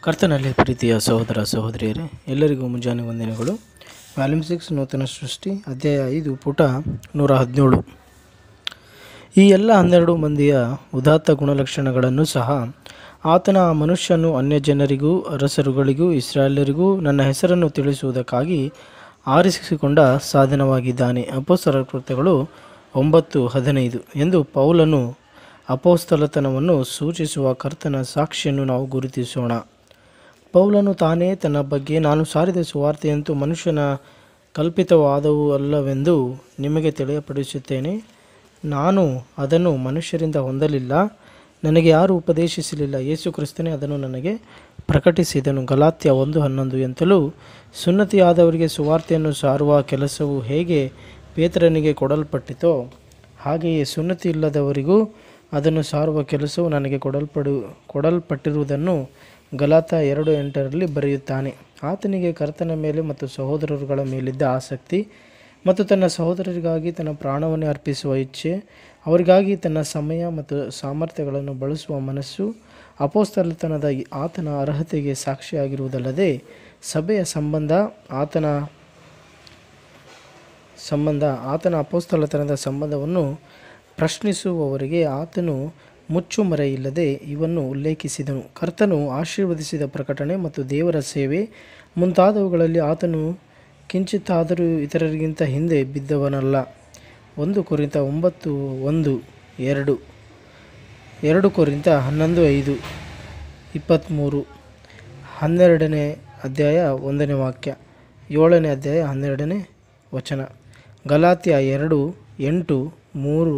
ಕರ್ತನಲ್ಲಿ ಪ್ರೀತಿಯ ಸಹೋದರ ಸಹೋದರಿಯರೇ ಎಲ್ಲರಿಗೂ ಮುಂಜಾನೆ ವಂದನೆಗಳು ವ್ಯಾಲ್ಯೂಮ್ ಸಿಕ್ಸ್ ನೂತನ ಸೃಷ್ಟಿ ಅಧ್ಯಾಯ ಐದು ಪುಟ ನೂರ ಹದಿನೇಳು ಈ ಎಲ್ಲ ಹನ್ನೆರಡು ಮಂದಿಯ ಉದಾತ್ತ ಗುಣಲಕ್ಷಣಗಳನ್ನು ಸಹ ಆತನ ಆ ಮನುಷ್ಯನು ಅನ್ಯ ಜನರಿಗೂ ಅರಸರುಗಳಿಗೂ ಇಸ್ರಾಯೇಲರಿಗೂ ನನ್ನ ಹೆಸರನ್ನು ತಿಳಿಸುವುದಕ್ಕಾಗಿ ಆರಿಸಿಕೊಂಡ ಸಾಧನವಾಗಿದ್ದಾನೆ ಅಪೋಸ್ತಲ ಕೃತ್ಯಗಳು ಒಂಬತ್ತು ಹದಿನೈದು ಎಂದು ಪೌಲನು ಅಪೋಸ್ತಲತನವನ್ನು ಸೂಚಿಸುವ ಕರ್ತನ ಸಾಕ್ಷಿಯನ್ನು ನಾವು ಗುರುತಿಸೋಣ ಪೌಲನು ತಾನೇ ತನ್ನ ಬಗ್ಗೆ ನಾನು ಸಾರಿದ ಸುವಾರ್ತೆಯಂತೂ ಮನುಷ್ಯನ ಕಲ್ಪಿತವಾದವು ಅಲ್ಲವೆಂದು ನಿಮಗೆ ತಿಳಿಯಪಡಿಸುತ್ತೇನೆ ನಾನು ಅದನ್ನು ಮನುಷ್ಯರಿಂದ ಹೊಂದಲಿಲ್ಲ ನನಗೆ ಯಾರೂ ಉಪದೇಶಿಸಲಿಲ್ಲ ಯೇಸು ಕ್ರಿಸ್ತನೇ ಅದನ್ನು ನನಗೆ ಪ್ರಕಟಿಸಿದನು ಗಲಾತ್ಯ ಒಂದು ಹನ್ನೊಂದು ಎಂತಲೂ ಸುನ್ನತಿಯಾದವರಿಗೆ ಸುವಾರ್ತೆಯನ್ನು ಸಾರುವ ಕೆಲಸವು ಹೇಗೆ ಪೇತ್ರನಿಗೆ ಕೊಡಲ್ಪಟ್ಟಿತೋ ಹಾಗೆಯೇ ಸುನ್ನತಿ ಇಲ್ಲದವರಿಗೂ ಅದನ್ನು ಸಾರುವ ಕೆಲಸವು ನನಗೆ ಕೊಡಲ್ಪಡು ಕೊಡಲ್ಪಟ್ಟಿರುವುದನ್ನು ಗಲಾತ ಎರಡು ಎಂಟರಲ್ಲಿ ಬರೆಯುತ್ತಾನೆ ಆತನಿಗೆ ಕರ್ತನ ಮೇಲೆ ಮತ್ತು ಸಹೋದರರುಗಳ ಮೇಲಿದ್ದ ಆಸಕ್ತಿ ಮತ್ತು ತನ್ನ ಸಹೋದರರಿಗಾಗಿ ತನ್ನ ಪ್ರಾಣವನ್ನೇ ಅರ್ಪಿಸುವ ಇಚ್ಛೆ ಅವರಿಗಾಗಿ ತನ್ನ ಸಮಯ ಮತ್ತು ಸಾಮರ್ಥ್ಯಗಳನ್ನು ಬಳಸುವ ಮನಸ್ಸು ಅಪೋಸ್ತಲತನದ ಈ ಆತನ ಅರ್ಹತೆಗೆ ಸಾಕ್ಷಿಯಾಗಿರುವುದಲ್ಲದೆ ಸಭೆಯ ಸಂಬಂಧ ಆತನ ಸಂಬಂಧ ಆತನ ಅಪೋಸ್ತಲತನದ ಸಂಬಂಧವನ್ನು ಪ್ರಶ್ನಿಸುವವರಿಗೆ ಆತನು ಮುಚ್ಚುಮರೆಯಿಲ್ಲದೆ ಇವನ್ನು ಉಲ್ಲೇಖಿಸಿದನು ಕರ್ತನು ಆಶೀರ್ವದಿಸಿದ ಪ್ರಕಟಣೆ ಮತ್ತು ದೇವರ ಸೇವೆ ಮುಂತಾದವುಗಳಲ್ಲಿ ಆತನು ಕಿಂಚಿತ್ತಾದರೂ ಇತರರಿಗಿಂತ ಹಿಂದೆ ಬಿದ್ದವನಲ್ಲ ಒಂದು ಕುರಿತ ಒಂಬತ್ತು ಒಂದು ಎರಡು ಎರಡು ಕುರಿತ ಹನ್ನೊಂದು ಐದು ಇಪ್ಪತ್ತ್ಮೂರು ಹನ್ನೆರಡನೇ ಅಧ್ಯಾಯ ಒಂದನೇ ವಾಕ್ಯ ಏಳನೇ ಅಧ್ಯಾಯ ಹನ್ನೆರಡನೇ ವಚನ ಗಲಾತ್ಯ ಎರಡು ಎಂಟು ಮೂರು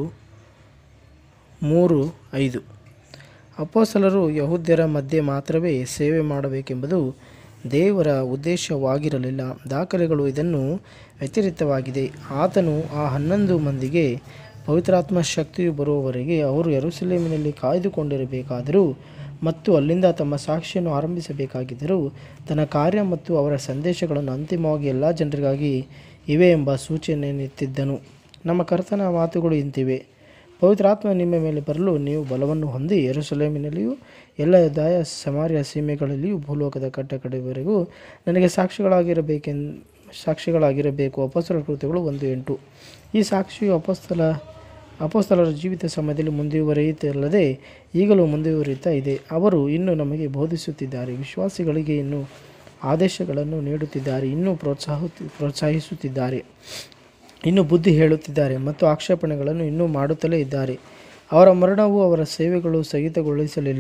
ಮೂರು ಐದು ಅಪೋಸಲರು ಯಹೂದ್ಯರ ಮಧ್ಯೆ ಮಾತ್ರವೇ ಸೇವೆ ಮಾಡಬೇಕೆಂಬುದು ದೇವರ ಉದ್ದೇಶವಾಗಿರಲಿಲ್ಲ ದಾಖಲೆಗಳು ಇದನ್ನು ವ್ಯತಿರಿಕ್ತವಾಗಿದೆ ಆತನು ಆ ಹನ್ನೊಂದು ಮಂದಿಗೆ ಪವಿತ್ರಾತ್ಮ ಶಕ್ತಿಯು ಬರುವವರೆಗೆ ಅವರು ಯರುಸಲೇಮಿನಲ್ಲಿ ಕಾಯ್ದುಕೊಂಡಿರಬೇಕಾದರೂ ಮತ್ತು ಅಲ್ಲಿಂದ ತಮ್ಮ ಸಾಕ್ಷಿಯನ್ನು ಆರಂಭಿಸಬೇಕಾಗಿದ್ದರೂ ತನ್ನ ಕಾರ್ಯ ಮತ್ತು ಅವರ ಸಂದೇಶಗಳನ್ನು ಅಂತಿಮವಾಗಿ ಎಲ್ಲ ಜನರಿಗಾಗಿ ಇವೆ ಎಂಬ ಸೂಚನೆಯನ್ನಿತ್ತಿದ್ದನು ನಮ್ಮ ಕರ್ತನ ಮಾತುಗಳು ಇಂತಿವೆ ಪವಿತ್ರಾತ್ಮ ನಿಮ್ಮ ಮೇಲೆ ಬರಲು ನೀವು ಬಲವನ್ನು ಹೊಂದಿ ಯೆರೂಸಲೇಮಿನಲ್ಲಿಯೂ ಎಲ್ಲ ದಾಯ ಸಮಾರ್ಯ ಸೀಮೆಗಳಲ್ಲಿಯೂ ಭೂಲೋಕದ ಕಟ್ಟ ಕಡೆಯವರೆಗೂ ನನಗೆ ಸಾಕ್ಷಿಗಳಾಗಿರಬೇಕೆನ್ ಸಾಕ್ಷಿಗಳಾಗಿರಬೇಕು ಅಪಸ್ತಲ ಕೃತ್ಯಗಳು ಒಂದು ಎಂಟು ಈ ಸಾಕ್ಷಿಯು ಅಪಸ್ತಲ ಅಪಸ್ತಲರ ಜೀವಿತ ಸಮಯದಲ್ಲಿ ಮುಂದುವರಿಯುತ್ತಲ್ಲದೆ ಈಗಲೂ ಮುಂದುವರಿಯುತ್ತಾ ಇದೆ ಅವರು ಇನ್ನೂ ನಮಗೆ ಬೋಧಿಸುತ್ತಿದ್ದಾರೆ ವಿಶ್ವಾಸಿಗಳಿಗೆ ಇನ್ನೂ ಆದೇಶಗಳನ್ನು ನೀಡುತ್ತಿದ್ದಾರೆ ಇನ್ನೂ ಪ್ರೋತ್ಸಾಹ ಪ್ರೋತ್ಸಾಹಿಸುತ್ತಿದ್ದಾರೆ ಇನ್ನೂ ಬುದ್ಧಿ ಹೇಳುತ್ತಿದ್ದಾರೆ ಮತ್ತು ಆಕ್ಷೇಪಣೆಗಳನ್ನು ಇನ್ನೂ ಮಾಡುತ್ತಲೇ ಇದ್ದಾರೆ ಅವರ ಮರಣವು ಅವರ ಸೇವೆಗಳು ಸ್ಥಗಿತಗೊಳಿಸಲಿಲ್ಲ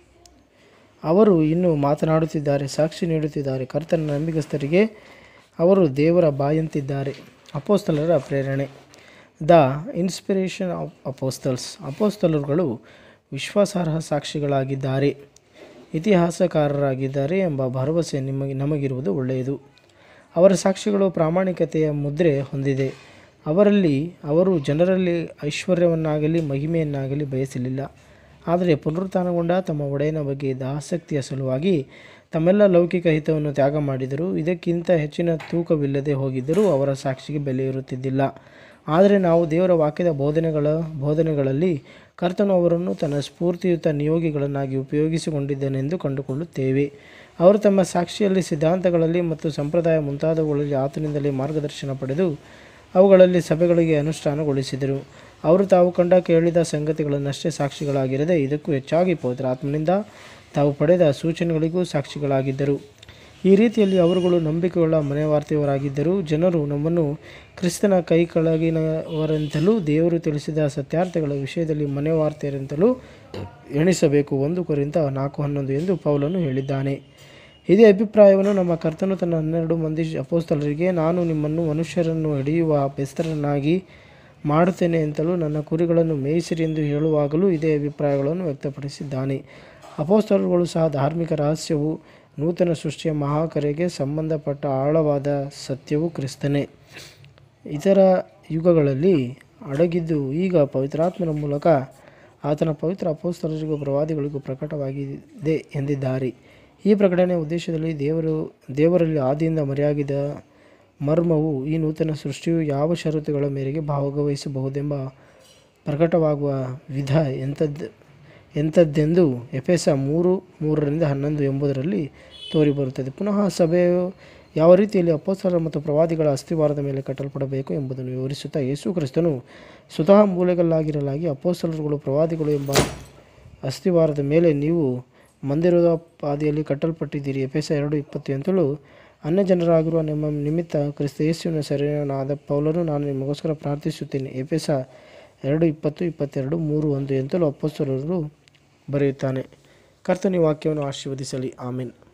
ಅವರು ಇನ್ನೂ ಮಾತನಾಡುತ್ತಿದ್ದಾರೆ ಸಾಕ್ಷಿ ನೀಡುತ್ತಿದ್ದಾರೆ ಕರ್ತನ ನಂಬಿಗಸ್ತರಿಗೆ ಅವರು ದೇವರ ಬಾಯಂತಿದ್ದಾರೆ ಅಪೋಸ್ತಲರ ಪ್ರೇರಣೆ ದ ಇನ್ಸ್ಪಿರೇಷನ್ ಆಫ್ ಅಪೋಸ್ತಲ್ಸ್ ಅಪೋಸ್ತಲರುಗಳು ವಿಶ್ವಾಸಾರ್ಹ ಸಾಕ್ಷಿಗಳಾಗಿದ್ದಾರೆ ಇತಿಹಾಸಕಾರರಾಗಿದ್ದಾರೆ ಎಂಬ ಭರವಸೆ ನಿಮಗೆ ನಮಗಿರುವುದು ಒಳ್ಳೆಯದು ಅವರ ಸಾಕ್ಷಿಗಳು ಪ್ರಾಮಾಣಿಕತೆಯ ಮುದ್ರೆ ಹೊಂದಿದೆ ಅವರಲ್ಲಿ ಅವರು ಜನರಲ್ಲಿ ಐಶ್ವರ್ಯವನ್ನಾಗಲಿ ಮಹಿಮೆಯನ್ನಾಗಲಿ ಬಯಸಲಿಲ್ಲ ಆದರೆ ಪುನರುತ್ಥಾನಗೊಂಡ ತಮ್ಮ ಒಡೆಯನ ಬಗ್ಗೆ ಇದ್ದ ಆಸಕ್ತಿಯ ಸಲುವಾಗಿ ತಮ್ಮೆಲ್ಲ ಲೌಕಿಕ ಹಿತವನ್ನು ತ್ಯಾಗ ಮಾಡಿದರು ಇದಕ್ಕಿಂತ ಹೆಚ್ಚಿನ ತೂಕವಿಲ್ಲದೆ ಹೋಗಿದ್ದರೂ ಅವರ ಸಾಕ್ಷಿಗೆ ಬೆಲೆ ಇರುತ್ತಿದ್ದಿಲ್ಲ ಆದರೆ ನಾವು ದೇವರ ವಾಕ್ಯದ ಬೋಧನೆಗಳ ಬೋಧನೆಗಳಲ್ಲಿ ಕರ್ತನು ಅವರನ್ನು ತನ್ನ ಸ್ಫೂರ್ತಿಯುತ ನಿಯೋಗಿಗಳನ್ನಾಗಿ ಉಪಯೋಗಿಸಿಕೊಂಡಿದ್ದನೆಂದು ಕಂಡುಕೊಳ್ಳುತ್ತೇವೆ ಅವರು ತಮ್ಮ ಸಾಕ್ಷಿಯಲ್ಲಿ ಸಿದ್ಧಾಂತಗಳಲ್ಲಿ ಮತ್ತು ಸಂಪ್ರದಾಯ ಮುಂತಾದವುಗಳಲ್ಲಿ ಆತನಿಂದಲೇ ಮಾರ್ಗದರ್ಶನ ಪಡೆದು ಅವುಗಳಲ್ಲಿ ಸಭೆಗಳಿಗೆ ಅನುಷ್ಠಾನಗೊಳಿಸಿದರು ಅವರು ತಾವು ಕಂಡ ಕೇಳಿದ ಸಂಗತಿಗಳನ್ನಷ್ಟೇ ಸಾಕ್ಷಿಗಳಾಗಿರದೆ ಇದಕ್ಕೂ ಹೆಚ್ಚಾಗಿ ಪವಿತ್ರಾತ್ಮನಿಂದ ತಾವು ಪಡೆದ ಸೂಚನೆಗಳಿಗೂ ಸಾಕ್ಷಿಗಳಾಗಿದ್ದರು ಈ ರೀತಿಯಲ್ಲಿ ಅವರುಗಳು ನಂಬಿಕೆಯುಳ್ಳ ಮನೆವಾರ್ತೆಯವರಾಗಿದ್ದರು ಜನರು ನಮ್ಮನ್ನು ಕ್ರಿಸ್ತನ ಕೈ ಕೆಳಗಿನವರೆಂತಲೂ ದೇವರು ತಿಳಿಸಿದ ಸತ್ಯಾರ್ಥಗಳ ವಿಷಯದಲ್ಲಿ ಮನೆವಾರ್ತೆಯರೆಂತಲೂ ಎಣಿಸಬೇಕು ಒಂದು ಕುರಿತ ನಾಲ್ಕು ಹನ್ನೊಂದು ಎಂದು ಪೌಲನು ಹೇಳಿದ್ದಾನೆ ಇದೇ ಅಭಿಪ್ರಾಯವನ್ನು ನಮ್ಮ ಕರ್ತನು ತನ್ನ ಹನ್ನೆರಡು ಮಂದಿ ಅಪೋಸ್ತಲರಿಗೆ ನಾನು ನಿಮ್ಮನ್ನು ಮನುಷ್ಯರನ್ನು ಹಿಡಿಯುವ ಬೆಸ್ತರನ್ನಾಗಿ ಮಾಡುತ್ತೇನೆ ಅಂತಲೂ ನನ್ನ ಕುರಿಗಳನ್ನು ಮೇಯಿಸಿರಿ ಎಂದು ಹೇಳುವಾಗಲೂ ಇದೇ ಅಭಿಪ್ರಾಯಗಳನ್ನು ವ್ಯಕ್ತಪಡಿಸಿದ್ದಾನೆ ಅಪೋಸ್ತಲರುಗಳು ಸಹ ಧಾರ್ಮಿಕ ರಹಸ್ಯವು ನೂತನ ಸೃಷ್ಟಿಯ ಮಹಾಕರೆಗೆ ಸಂಬಂಧಪಟ್ಟ ಆಳವಾದ ಸತ್ಯವು ಕ್ರಿಸ್ತನೇ ಇತರ ಯುಗಗಳಲ್ಲಿ ಅಡಗಿದ್ದು ಈಗ ಪವಿತ್ರಾತ್ಮನ ಮೂಲಕ ಆತನ ಪವಿತ್ರ ಅಪೋಸ್ತಲರಿಗೂ ಪ್ರವಾದಿಗಳಿಗೂ ಪ್ರಕಟವಾಗಿದೆ ಎಂದಿದ್ದಾರೆ ಈ ಪ್ರಕಟಣೆಯ ಉದ್ದೇಶದಲ್ಲಿ ದೇವರು ದೇವರಲ್ಲಿ ಆದಿಯಿಂದ ಮರೆಯಾಗಿದ್ದ ಮರ್ಮವು ಈ ನೂತನ ಸೃಷ್ಟಿಯು ಯಾವ ಷರತ್ತುಗಳ ಮೇರೆಗೆ ಭಾಗವಹಿಸಬಹುದೆಂಬ ಪ್ರಕಟವಾಗುವ ವಿಧ ಎಂಥದ್ದು ಎಂಥದ್ದೆಂದು ಎಫೆಸ ಮೂರು ಮೂರರಿಂದ ಹನ್ನೊಂದು ಎಂಬುದರಲ್ಲಿ ತೋರಿಬರುತ್ತದೆ ಪುನಃ ಸಭೆಯು ಯಾವ ರೀತಿಯಲ್ಲಿ ಅಪೋಸ್ತಲರ ಮತ್ತು ಪ್ರವಾದಿಗಳ ಅಸ್ಥಿವಾರದ ಮೇಲೆ ಕಟ್ಟಲ್ಪಡಬೇಕು ಎಂಬುದನ್ನು ವಿವರಿಸುತ್ತಾ ಯೇಸು ಕ್ರಿಸ್ತನು ಸ್ವತಃ ಮೂಲೆಗಲ್ಲಾಗಿರಲಾಗಿ ಅಪೋಸ್ತಲರುಗಳು ಪ್ರವಾದಿಗಳು ಎಂಬ ಅಸ್ಥಿವಾರದ ಮೇಲೆ ನೀವು ಮಂದಿರದ ಪಾದಿಯಲ್ಲಿ ಕಟ್ಟಲ್ಪಟ್ಟಿದ್ದೀರಿ ಎಫೆಸ ಎರಡು ಇಪ್ಪತ್ತು ಎಂತಲೂ ಅನ್ಯ ಜನರಾಗಿರುವ ನಿಮ್ಮ ನಿಮಿತ್ತ ಕ್ರಿಸ್ತ ಯೇಸುವಿನ ಸರಿಯನಾದ ಪೌಲನು ನಾನು ನಿಮಗೋಸ್ಕರ ಪ್ರಾರ್ಥಿಸುತ್ತೇನೆ ಎಫೆಸ ಎರಡು ಇಪ್ಪತ್ತು ಇಪ್ಪತ್ತೆರಡು ಮೂರು ಒಂದು ಎಂತಲೂ ಅಪ್ಪಸ್ತಲರು ಬರೆಯುತ್ತಾನೆ ಕರ್ತನಿ ವಾಕ್ಯವನ್ನು ಆಶೀರ್ವದಿಸಲಿ ಆಮೇನ್